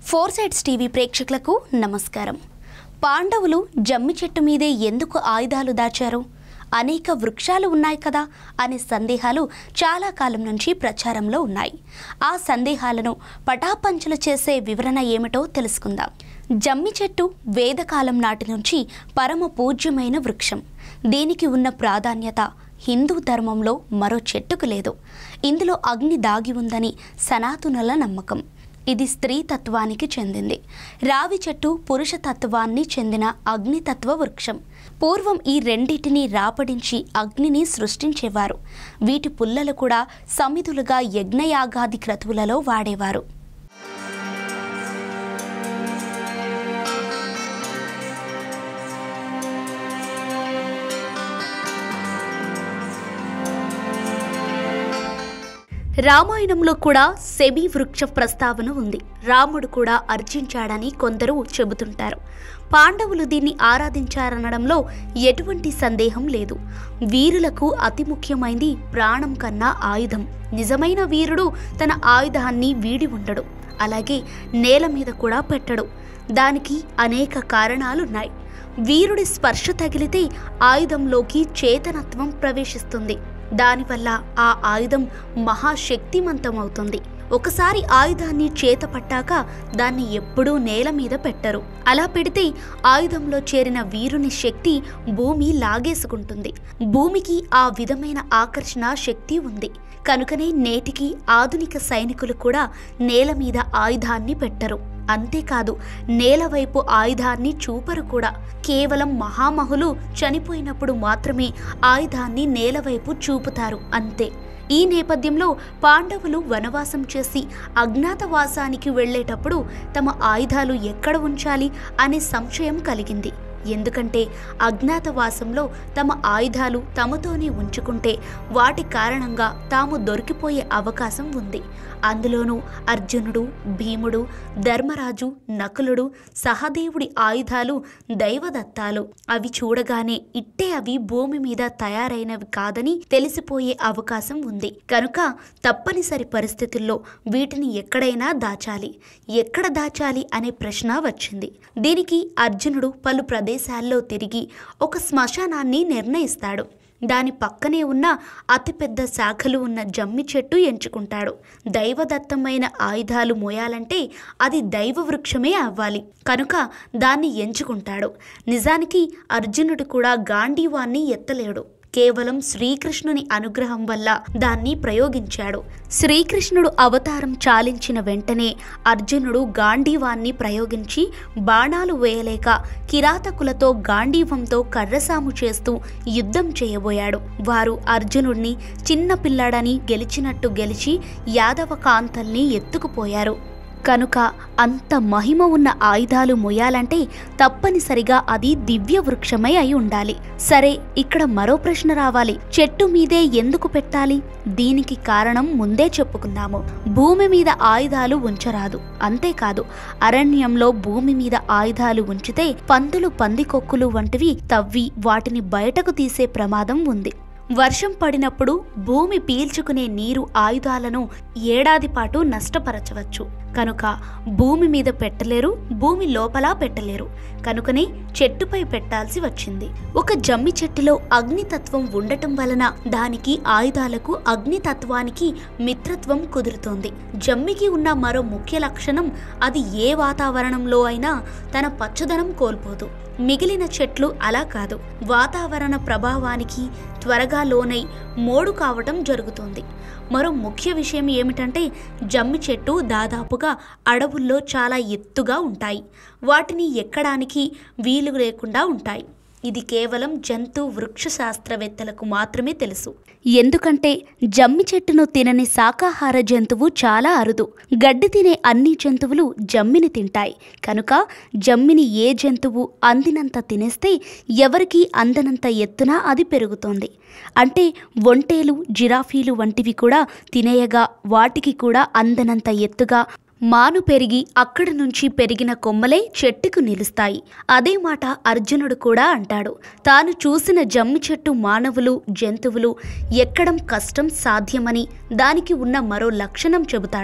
four sides TV ప్రేక్షకులకు నమస్కారం పాండవులు జమ్మి చెట్టు మీదే ఎందుకు ఆయుధాలు దాచారు అనేక వృక్షాలు ఉన్నాయి కదా అనే సందేహాలు చాలా కాలం నుంచి ప్రచారంలో ఉన్నాయి ఆ సందేహాలను పటాపంచలు చేసే వివరణ ఏమిటో తెలుసుకుందాం జమ్మి చెట్టు వేదకాలం నాటి నుంచి పరమ పూజ్యమైన వృక్షం దీనికి ఉన్న ప్రాధాన్యత హిందూ ధర్మంలో మరో చెట్టుకు లేదు ఇందులో అగ్ని దాగి ఉందని సనాతనుల నమ్మకం ఇది స్త్రీ తత్వానికి చెందింది రావి చెట్టు పురుష తత్వాన్ని చెందిన అగ్నితత్వ వృక్షం పూర్వం ఈ రెండింటిని రాపడించి అగ్నిని సృష్టించేవారు వీటి పుల్లలు కూడా సమిధులుగా యజ్ఞయాగాది క్రతువులలో వాడేవారు రామాయణంలో కూడా సెబి వృక్ష ప్రస్తావన ఉంది రాముడు కూడా అర్జించాడని కొందరు చెబుతుంటారు పాండవులు దీన్ని ఆరాధించారనడంలో ఎటువంటి సందేహం లేదు వీరులకు అతి ముఖ్యమైంది ప్రాణం కన్నా ఆయుధం నిజమైన వీరుడు తన ఆయుధాన్ని వీడి ఉండడు అలాగే నేల మీద కూడా పెట్టడు దానికి అనేక కారణాలున్నాయి వీరుడి స్పర్శ తగిలితే ఆయుధంలోకి చేతనత్వం ప్రవేశిస్తుంది దానివల్ల ఆ ఆయుధం మహాశక్తిమంతమవుతుంది ఒకసారి ఆయుధాన్ని చేత పట్టాక దాన్ని ఎప్పుడూ నేల మీద పెట్టరు అలా పెడితే ఆయుధంలో చేరిన వీరుని శక్తి భూమి లాగేసుకుంటుంది భూమికి ఆ విధమైన ఆకర్షణ శక్తి ఉంది కనుకనే నేటికి ఆధునిక సైనికులు కూడా నేల మీద ఆయుధాన్ని పెట్టరు అంతేకాదు నేల వైపు ఆయుధాన్ని చూపరు కూడా కేవలం మహామహులు చనిపోయినప్పుడు మాత్రమే ఆయుధాన్ని నేల వైపు చూపుతారు అంతే ఈ నేపథ్యంలో పాండవులు వనవాసం చేసి అజ్ఞాతవాసానికి వెళ్ళేటప్పుడు తమ ఆయుధాలు ఎక్కడ ఉంచాలి అనే సంశయం కలిగింది ఎందుకంటే అజ్ఞాతవాసంలో తమ ఆయుధాలు తమతోనే ఉంచుకుంటే వాటి కారణంగా తాము దొరికిపోయే అవకాశం ఉంది అందులోనూ అర్జునుడు భీముడు ధర్మరాజు నకులుడు సహదేవుడి ఆయుధాలు దైవదత్తాలు అవి చూడగానే ఇట్టే అవి భూమి మీద తయారైనవి కాదని తెలిసిపోయే అవకాశం ఉంది కనుక తప్పనిసరి పరిస్థితుల్లో వీటిని ఎక్కడైనా దాచాలి ఎక్కడ దాచాలి అనే ప్రశ్న వచ్చింది దీనికి అర్జునుడు పలు ప్రదేశాల్లో తిరిగి ఒక శ్మశానాన్ని నిర్ణయిస్తాడు దాని పక్కనే ఉన్న అతిపెద్ద శాఖలు ఉన్న జమ్మి చెట్టు ఎంచుకుంటాడు దైవదత్తమైన ఆయుధాలు మోయాలంటే అది దైవ వృక్షమే అవ్వాలి కనుక దాన్ని ఎంచుకుంటాడు నిజానికి అర్జునుడు కూడా గాంధీవాన్ని ఎత్తలేడు కేవలం శ్రీకృష్ణుని అనుగ్రహం వల్ల దాన్ని ప్రయోగించాడు శ్రీకృష్ణుడు అవతారం చాలించిన వెంటనే అర్జునుడు గాంధీవాన్ని ప్రయోగించి బాణాలు వేయలేక కిరాతకులతో గాంధీవంతో కర్రసాము చేస్తూ యుద్ధం చేయబోయాడు వారు అర్జునుడిని చిన్న పిల్లాడని గెలిచినట్టు గెలిచి యాదవ కాంతల్ని ఎత్తుకుపోయారు కనుక అంత మహిమ ఉన్న ఆయుధాలు మొయ్యాలంటే తప్పనిసరిగా అది దివ్య వృక్షమై అయి ఉండాలి సరే ఇక్కడ మరో ప్రశ్న రావాలి చెట్టు మీదే ఎందుకు పెట్టాలి దీనికి కారణం ముందే చెప్పుకున్నాము భూమి మీద ఆయుధాలు ఉంచరాదు అంతేకాదు అరణ్యంలో భూమి మీద ఆయుధాలు ఉంచితే పందులు పందికొక్కులు వంటివి తవ్వి వాటిని బయటకు తీసే ప్రమాదం ఉంది వర్షం పడినప్పుడు భూమి పీల్చుకునే నీరు ఆయుధాలను ఏడాది పాటు నష్టపరచవచ్చు కనుక భూమి మీద పెట్టలేరు భూమి లోపల పెట్టలేరు కనుకనే చెట్టుపై పెట్టాల్సి వచ్చింది ఒక జమ్మి చెట్టులో అగ్నితత్వం ఉండటం వలన దానికి ఆయుధాలకు అగ్నితత్వానికి మిత్రత్వం కుదురుతోంది జమ్మికి ఉన్న మరో ముఖ్య లక్షణం అది ఏ వాతావరణంలో అయినా తన పచ్చదనం కోల్పోదు మిగిలిన చెట్లు అలా కాదు వాతావరణ ప్రభావానికి త్వరగా లోనై మోడు కావటం జరుగుతుంది మరో ముఖ్య విషయం ఏమిటంటే జమ్మి చెట్టు దాదాపుగా అడవుల్లో చాలా ఎత్తుగా ఉంటాయి వాటిని ఎక్కడానికి వీలు లేకుండా ఉంటాయి ఇది కేవలం జంతు వృక్ష శాస్త్రవేత్తలకు మాత్రమే తెలుసు ఎందుకంటే జమ్మి చెట్టును తినని శాకాహార జంతువు చాలా అరుదు గడ్డి తినే అన్ని జంతువులు జమ్మిని తింటాయి కనుక జమ్మిని ఏ జంతువు అందినంత తినేస్తే ఎవరికి అందనంత ఎత్తున అది పెరుగుతోంది అంటే ఒంటేలు జిరాఫీలు వంటివి కూడా తినేయగా వాటికి కూడా అందనంత ఎత్తుగా మాను పెరిగి అక్కడి నుంచి పెరిగిన కొమ్మలే చెట్టుకు నిలుస్తాయి అదే మాట అర్జునుడు కూడా అంటాడు తాను చూసిన జమ్మి చెట్టు మానవులు జంతువులు ఎక్కడం కష్టం సాధ్యమని దానికి ఉన్న మరో లక్షణం చెబుతాడు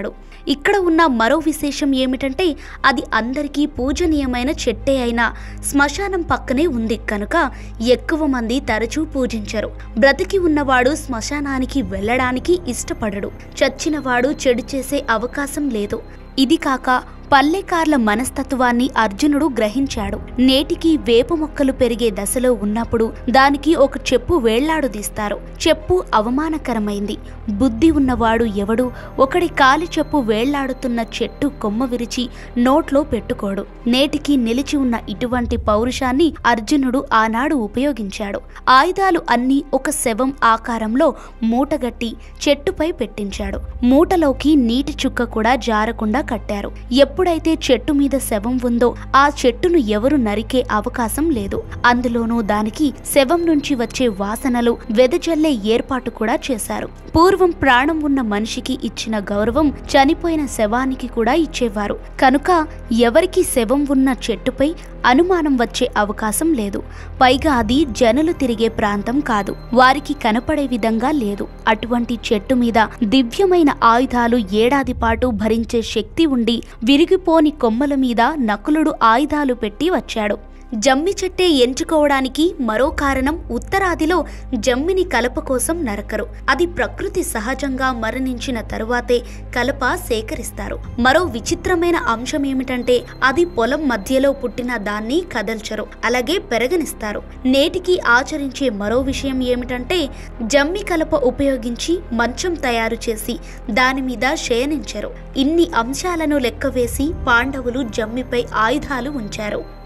ఇక్కడ ఉన్న మరో విశేషం ఏమిటంటే అది అందరికీ పూజనీయమైన చెట్టే అయినా శ్మశానం పక్కనే ఉంది కనుక ఎక్కువ మంది తరచూ పూజించరు బ్రతికి ఉన్నవాడు శ్మశానానికి వెళ్ళడానికి ఇష్టపడడు చచ్చినవాడు చెడు చేసే అవకాశం లేదు ఇది కాక పల్లెకార్ల మనస్తత్వాన్ని అర్జునుడు గ్రహించాడు నేటికి వేప మొక్కలు పెరిగే దశలో ఉన్నప్పుడు దానికి ఒక చెప్పు వేళ్లాడుదీస్తారు చెప్పు అవమానకరమైంది బుద్ధి ఉన్నవాడు ఎవడు ఒకడి కాలి చెప్పు వేళ్లాడుతున్న చెట్టు కొమ్మ విరిచి నోట్లో పెట్టుకోడు నేటికి నిలిచి ఉన్న ఇటువంటి పౌరుషాన్ని అర్జునుడు ఆనాడు ఉపయోగించాడు ఆయుధాలు అన్నీ ఒక శవం ఆకారంలో మూటగట్టి చెట్టుపై పెట్టించాడు మూటలోకి నీటి చుక్క కూడా జారకుండా కట్టారు ఎప్పుడైతే చెట్టు మీద శవం ఉందో ఆ చెట్టును ఎవరు నరికే అవకాశం లేదు అందులోనూ దానికి శవం నుంచి వచ్చే వాసనలు వెదజల్లే ఏర్పాటు కూడా చేశారు పూర్వం ప్రాణం ఉన్న మనిషికి ఇచ్చిన గౌరవం చనిపోయిన శవానికి కూడా ఇచ్చేవారు కనుక ఎవరికి శవం ఉన్న చెట్టుపై అనుమానం వచ్చే అవకాశం లేదు పైగా అది జనులు తిరిగే ప్రాంతం కాదు వారికి కనపడే విధంగా లేదు అటువంటి చెట్టు మీద దివ్యమైన ఆయుధాలు ఏడాది పాటు భరించే శక్తి ఉండి విరిగిపోని కొమ్మల మీద నకులుడు ఆయుధాలు పెట్టి వచ్చాడు జమ్మి చెట్టే ఎంచుకోవడానికి మరో కారణం ఉత్తరాదిలో జమ్మిని కలప కోసం నరకరు అది ప్రకృతి సహజంగా మరణించిన తరువాతే కలప సేకరిస్తారు మరో విచిత్రమైన అంశం ఏమిటంటే అది పొలం మధ్యలో పుట్టిన దాన్ని కదల్చరు అలాగే పెరగనిస్తారు నేటికి ఆచరించే మరో విషయం ఏమిటంటే జమ్మి కలప ఉపయోగించి మంచం తయారు చేసి దాని మీద శయనించరు ఇన్ని అంశాలను లెక్కవేసి పాండవులు జమ్మిపై ఆయుధాలు ఉంచారు